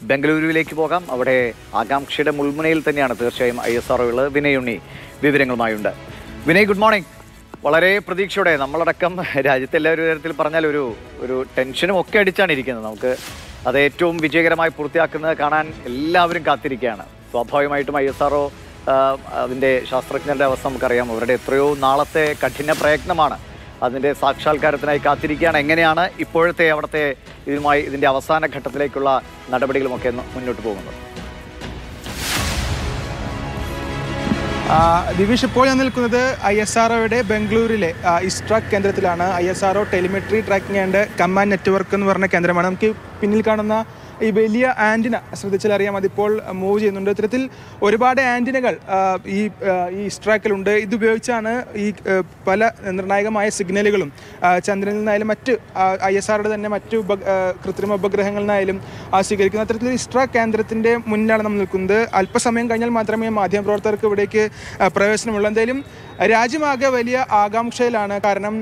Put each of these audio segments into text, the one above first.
ബംഗളൂരുവിലേക്ക് പോകാം അവിടെ ആകാംക്ഷയുടെ മുൾമുനയിൽ തന്നെയാണ് തീർച്ചയായും ഐ എസ് ആർ ഉള്ളത് വിനയ് ഉണ്ണി വിവരങ്ങളുമായുണ്ട് വിനയ് ഗുഡ് മോർണിംഗ് വളരെ പ്രതീക്ഷയോടെ നമ്മളടക്കം രാജ്യത്തെ എല്ലാവരും തരത്തിൽ പറഞ്ഞാൽ ഒരു ഒരു ടെൻഷനും ഒക്കെ അടിച്ചാണ് ഇരിക്കുന്നത് നമുക്ക് അത് ഏറ്റവും വിജയകരമായി പൂർത്തിയാക്കുന്നത് കാണാൻ എല്ലാവരും കാത്തിരിക്കുകയാണ് സ്വാഭാവികമായിട്ടും ഐ എസ് ആർ അതിൻ്റെ ശാസ്ത്രജ്ഞരുടെ അവസ്ഥ നമുക്കറിയാം അവരുടെ എത്രയോ നാളത്തെ കഠിന പ്രയത്നമാണ് അതിൻ്റെ സാക്ഷാത്കാരത്തിനായി കാത്തിരിക്കുകയാണ് എങ്ങനെയാണ് ഇപ്പോഴത്തെ അവിടുത്തെ ഇതുമായി ഇതിൻ്റെ അവസാന ഘട്ടത്തിലേക്കുള്ള നടപടികളുമൊക്കെ ഒന്ന് മുന്നോട്ട് പോകുന്നത് ആ, ദിവിഷ് ഇപ്പോൾ ഞാൻ നിൽക്കുന്നത് ഐ എസ് ആർ ഒയുടെ ബംഗളൂരിലെ ഇസ്ട്രാക് കേന്ദ്രത്തിലാണ് I S R O telemetry tracking and command network എന്ന് പറഞ്ഞ കേന്ദ്രമാണ് നമുക്ക് പിന്നിൽ കാണുന്ന ഈ വലിയ ആൻറ്റിന ശ്രദ്ധിച്ചാൽ അറിയാം അതിപ്പോൾ മൂവ് ചെയ്യുന്നുണ്ട് ഇത്തരത്തിൽ ഒരുപാട് ആൻറ്റിനകൾ ഈ ആ, ഈ ഇസ്ട്രാക്കിലുണ്ട് ഇതുപയോഗിച്ചാണ് ഈ ആ, പല നിർണായകമായ സിഗ്നലുകളും ആ, ചന്ദ്രനിൽ നിന്നായാലും മറ്റ് ഐ എസ് ആറുടെ തന്നെ മറ്റ് ഉപ ആ, കൃത്രിമ ഉപഗ്രഹങ്ങളിൽ നിന്നായാലും ആ, സ്വീകരിക്കുന്ന അത്തരത്തിൽ ഇസ്ട്രാക് കേന്ദ്രത്തിൻ്റെ മുന്നിലാണ് നമ്മൾ നിൽക്കുന്നത് അല്പസമയം കഴിഞ്ഞാൽ മാത്രമേ മാധ്യമപ്രവർത്തകർക്ക് ഇവിടേക്ക് ആ, പ്രവേശനമുള്ളൂ എന്തായാലും രാജ്യമാകെ വലിയ ആകാംക്ഷയിലാണ് കാരണം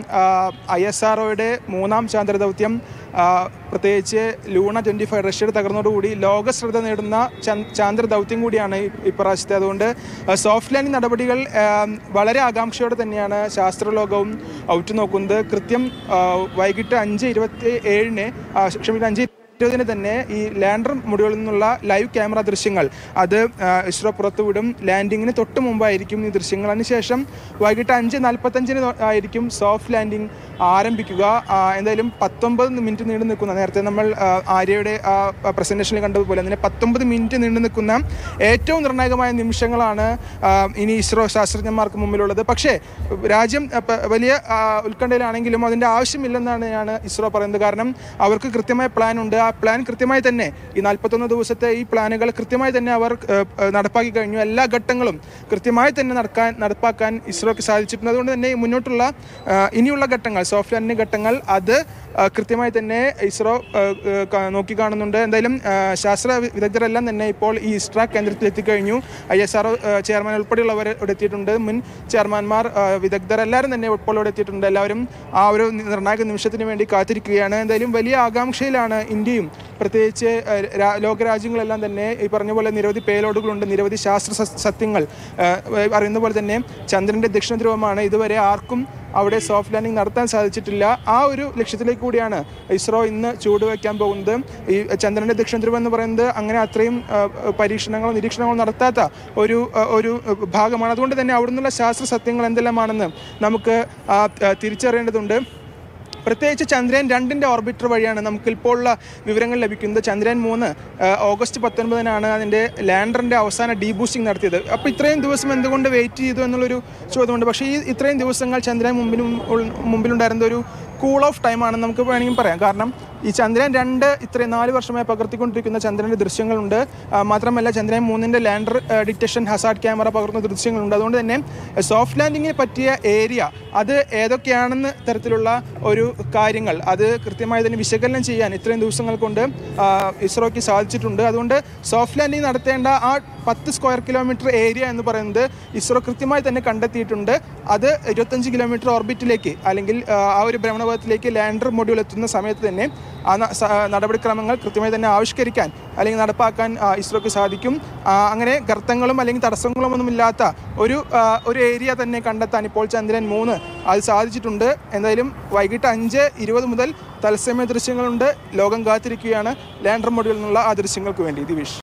ഐ എസ് ആർ ഒയുടെ മൂന്നാം ചാന്ദ്ര ദൗത്യം ആ, പ്രത്യേകിച്ച് ലൂണ ട്വൻറ്റി ഫൈവ് റഷ്യയുടെ തകർന്നതോടുകൂടി ലോക ശ്രദ്ധ നേടുന്ന ചന്ദ്- ചാന്ദ്ര ദൗത്യം കൂടിയാണ് ഈ- ഇപ്രാവശ്യത്തെ അതുകൊണ്ട് സോഫ്റ്റ് ലാൻഡിംഗ് നടപടികൾ ആ, വളരെ ആകാംക്ഷയോടെ തന്നെയാണ് ശാസ്ത്രലോകവും ഔറ്റുനോക്കുന്നത് കൃത്യം ആ, വൈകിട്ട് അഞ്ച് ഇരുപത്തി ഏഴിന് ആ, ക്ഷമിക്കണം അഞ്ച് ഇരുപതിന് തന്നെ ഈ ലാൻഡർ മുടികളിൽ നിന്നുള്ള ലൈവ് ക്യാമറ ദൃശ്യങ്ങൾ അത് ആ, ഇസ്രോ പുറത്തുവിടും ലാൻഡിങ്ങിന് തൊട്ട് മുമ്പായിരിക്കും ഈ ദൃശ്യങ്ങൾ അതിനുശേഷം വൈകിട്ട് അഞ്ച് നാൽപ്പത്തഞ്ചിന് ആയിരിക്കും സോഫ്റ്റ് ലാൻഡിംഗ് ആരംഭിക്കുക ആ, എന്തായാലും പത്തൊമ്പത് മിനിറ്റ് നീണ്ടു നിൽക്കുന്ന നേരത്തെ നമ്മൾ ആ, ആര്യയുടെ ആ പ്രസന്റേഷനിൽ കണ്ടതുപോലെ തന്നെ പത്തൊമ്പത് മിനിറ്റ് നീണ്ടു നിൽക്കുന്ന ഏറ്റവും നിർണായകമായ നിമിഷങ്ങളാണ് ആ, ഇനി ഇസ്രോ ശാസ്ത്രജ്ഞന്മാർക്ക് മുമ്പിലുള്ളത് പക്ഷേ രാജ്യം ആ, പ- വലിയ ആ, ഉത്കണ്ഠയിലാണെങ്കിലും അതിൻ്റെ ആവശ്യമില്ലെന്നാണ് ഞാൻ ഇസ്രോ പറയുന്നത് കാരണം അവർക്ക് കൃത്യമായ പ്ലാൻ ഉണ്ട് ആ പ്ലാൻ കൃത്യമായി തന്നെ ഈ നാൽപ്പത്തൊന്ന് ദിവസത്തെ ഈ പ്ലാനുകൾ കൃത്യമായി തന്നെ അവർ ഏ, ഏ, നടപ്പാക്കി കഴിഞ്ഞു എല്ലാ ഘട്ടങ്ങളും കൃത്യമായി തന്നെ നടക്കാൻ നടപ്പാക്കാൻ ഇസ്രോക്ക് സാധിച്ചിട്ടുണ്ട് അതുകൊണ്ട് തന്നെ ഈ മുന്നോട്ടുള്ള ആ, ഇനിയുള്ള ഘട്ടങ്ങൾ സോഫ്റ്റ് ലാൻഡിംഗ് ഘട്ടങ്ങൾ അത് ആ, കൃത്യമായി തന്നെ ഇസ്രോ ആ, ഏ, ക- നോക്കിക്കാണുന്നുണ്ട് എന്തായാലും ആ, ശാസ്ത്ര വിദഗ്ധരെല്ലാം തന്നെ ഇപ്പോൾ ഈ ഇസ്ട്രാക് കേന്ദ്രത്തിൽ എത്തിക്കഴിഞ്ഞു ഐ എസ് ആർ ചെയർമാൻ ഉൾപ്പെടെയുള്ളവർ ഇവിടെ എത്തിയിട്ടുണ്ട് മുൻ ചെയർമാൻമാർ ആ, വിദഗ്ധർ എല്ലാവരും തന്നെ ഇപ്പോൾ ഇവിടെ എത്തിയിട്ടുണ്ട് എല്ലാവരും ആ ഒരു നിർണായക നിമിഷത്തിന് വേണ്ടി കാത്തിരിക്കുകയാണ് എന്തായാലും വലിയ ആകാംക്ഷയിലാണ് ഇന്ത്യയും പ്രത്യേകിച്ച് ആ, രാ- ലോകരാജ്യങ്ങളെല്ലാം തന്നെ ഈ പറഞ്ഞ പോലെ നിരവധി പേലോഡുകളുണ്ട് നിരവധി ശാസ്ത്ര സ- സത്യങ്ങൾ ആ, അറിയുന്ന പോലെ തന്നെ ചന്ദ്രന്റെ ദക്ഷിണ ധ്രുവമാണ് ഇതുവരെ ആർക്കും അവിടെ സോഫ്റ്റ് ലാൻഡിംഗ് നടത്താൻ സാധിച്ചിട്ടില്ല ആ ഒരു ലക്ഷ്യത്തിലേക്ക് കൂടിയാണ് ഇസ്രോ ഇന്ന് ചൂടുവയ്ക്കാൻ പോകുന്നത് ഈ ചന്ദ്രന്റെ ദക്ഷിണ ധ്രുവം എന്ന് പറയുന്നത് അങ്ങനെ അത്രയും ആ, പരീക്ഷണങ്ങളോ നിരീക്ഷണങ്ങളോ നടത്താത്ത ഒരു ആ, ഒരു ഭാഗമാണ് അതുകൊണ്ട് തന്നെ അവിടെ നിന്നുള്ള ശാസ്ത്ര സത്യങ്ങൾ എന്തെല്ലാമാണെന്ന് നമുക്ക് ആ, ആ, തിരിച്ചറിയേണ്ടതുണ്ട് പ്രത്യേകിച്ച് ചന്ദ്രയാൻ രണ്ടിൻ്റെ ഓർബിറ്റർ വഴിയാണ് നമുക്ക് ഇപ്പോൾ ഉള്ള വിവരങ്ങൾ ലഭിക്കുന്നത് ചന്ദ്രയാൻ മൂന്ന് ആ, ഓഗസ്റ്റ് പത്തൊൻപതിനാണ് അതിൻ്റെ ലാൻഡറിൻ്റെ അവസാന ഡീബൂസ്റ്റിംഗ് നടത്തിയത് അപ്പോൾ ഇത്രയും ദിവസം എന്തുകൊണ്ട് വെയിറ്റ് ചെയ്തു എന്നുള്ളൊരു ചോദ്യമുണ്ട് പക്ഷേ ഈ ഇത്രയും ദിവസങ്ങൾ ചന്ദ്രയാൻ മുമ്പിലും ഉൾ- മുമ്പിലുണ്ടായിരുന്ന ഒരു കൂൾ ഓഫ് ടൈമാണെന്ന് നമുക്ക് വേണമെങ്കിൽ പറയാം കാരണം ഈ ചന്ദ്രയാൻ രണ്ട് ഇത്രയും നാല് വർഷമായി പകർത്തിക്കൊണ്ടിരിക്കുന്ന ചന്ദ്രൻ്റെ ദൃശ്യങ്ങളുണ്ട് ആ, മാത്രമല്ല ചന്ദ്രയാൻ മൂന്നിൻ്റെ ലാൻഡർ ഡിറ്റക്ഷൻ ഹസാർഡ് ക്യാമറ പകർന്ന ദൃശ്യങ്ങളുണ്ട് അതുകൊണ്ട് തന്നെ സോഫ്റ്റ് ലാൻഡിങ്ങിന് പറ്റിയ ഏരിയ അത് ഏതൊക്കെയാണെന്ന് തരത്തിലുള്ള ഒരു കാര്യങ്ങൾ അത് കൃത്യമായി തന്നെ വിശകലനം ചെയ്യാൻ ഇത്രയും ദിവസങ്ങൾ കൊണ്ട് ആ, ഇസ്രോയ്ക്ക് സാധിച്ചിട്ടുണ്ട് അതുകൊണ്ട് സോഫ്റ്റ് ലാൻഡിംഗ് നടത്തേണ്ട ആ പത്ത് സ്ക്വയർ കിലോമീറ്റർ ഏരിയ എന്ന് പറയുന്നത് ഇസ്രോ കൃത്യമായി തന്നെ കണ്ടെത്തിയിട്ടുണ്ട് അത് ഇരുപത്തഞ്ച് കിലോമീറ്റർ ഓർബിറ്റിലേക്ക് അല്ലെങ്കിൽ ആ, ആ ഒരു ഭ്രമണപഥത്തിലേക്ക് ലാൻഡർ മൊഡ്യൂൾ എത്തുന്ന സമയത്ത് തന്നെ ആ ന- സ- നടപടിക്രമങ്ങൾ കൃത്യമായി തന്നെ ആവിഷ്കരിക്കാൻ അല്ലെങ്കിൽ നടപ്പാക്കാൻ ആ, ഇസ്രോക്ക് സാധിക്കും ആ, അങ്ങനെ ഗർത്തങ്ങളും അല്ലെങ്കിൽ തടസ്സങ്ങളും ഒന്നും ഇല്ലാത്ത ഒരു ആ, ഒരു ഏരിയ തന്നെ കണ്ടെത്താൻ ഇപ്പോൾ ചന്ദ്രൻ മൂന്ന് അത് സാധിച്ചിട്ടുണ്ട് എന്തായാലും വൈകിട്ട് അഞ്ച് ഇരുപത് മുതൽ തത്സമയ ദൃശ്യങ്ങളുണ്ട് ലോകം കാത്തിരിക്കുകയാണ് ലാൻഡർ മൊഡ്യൂളിൽ നിന്നുള്ള ആ ദൃശ്യങ്ങൾക്ക് വേണ്ടി ദിവിഷ്